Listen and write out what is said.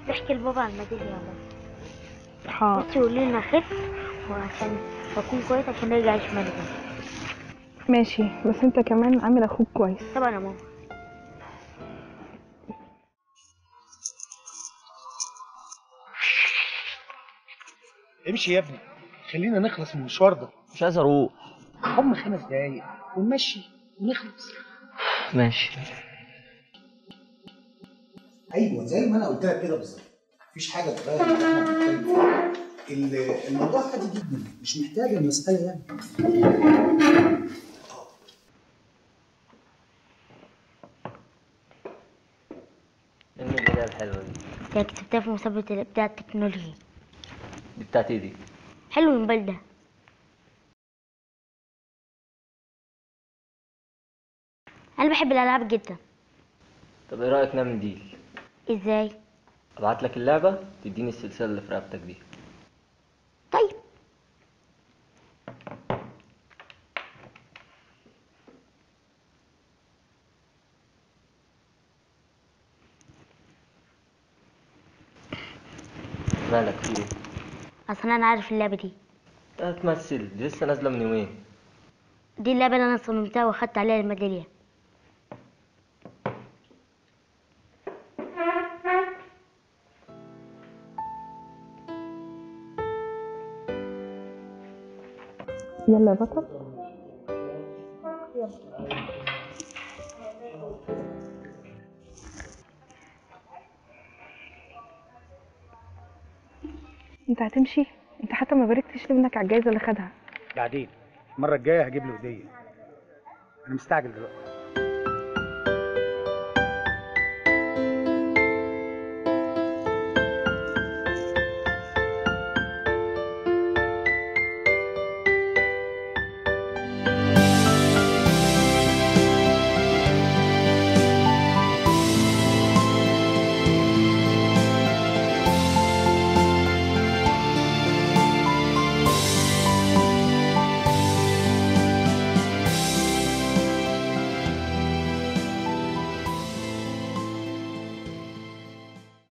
تحكي لبابا عن الميدالية يا ماما حاضر بس يقول لي إن أخف وعشان أكون كويس عشان أرجع أعيش ملك ماشي بس انت كمان عامل اخوك كويس طبعا يا ماما امشي يا ابني خلينا نخلص من المشوار ده مش عايز اروح هم خمس دقايق ونمشي ونخلص ماشي ايوه زي ما انا قلت لك كده بالظبط مفيش حاجه تغير اللي احنا بنتكلم فيه ال- الموضوع عادي جدا مش محتاج المساله يعني ايه الميدالية الحلوة دي ده كتبتها في مسابقة الإبداع التكنولوجي دي بتاعت ايه دي حلو الموبايل ده أنا بحب الألعاب جدا طب ايه رأيك نعمل ديل إزاي؟ ابعت لك اللعبة تديني السلسلة اللي في رقبتك دي طيب مالك في ايه أصلا أنا عارف اللعبة دي لا تمثل دي لسه نازلة من يومين دي اللعبة اللي أنا صممتها وأخدت عليها الميدالية يلا يا بطل انت هتمشي انت حتى ما باركتش لابنك على الجايزه اللي خدها بعدين المره الجايه هجيب له هديه انا مستعجل دلوقتي